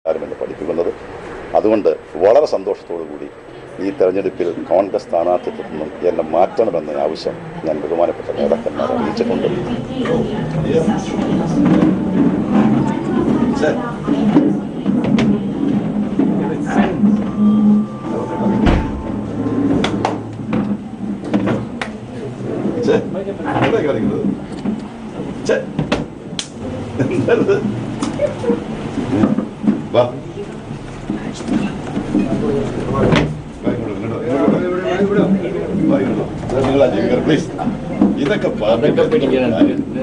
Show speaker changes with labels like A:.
A: എന്ന് പഠിപ്പിക്കുന്നത് അതുകൊണ്ട് വളരെ സന്തോഷത്തോടു കൂടി ഈ തെരഞ്ഞെടുപ്പിൽ കോൺഗ്രസ് സ്ഥാനാർത്ഥിത്വത്തിൽ നിന്നും എന്നെ മാറ്റണമെന്ന ആവശ്യം ഞാൻ ബഹുമാനപ്പെട്ട നേതാക്കന്മാരെ അറിയിച്ചിട്ടുണ്ട് വാ പ്ലീസ് ഇതൊക്കെ
B: അതൊക്കെ പിടിക്കണം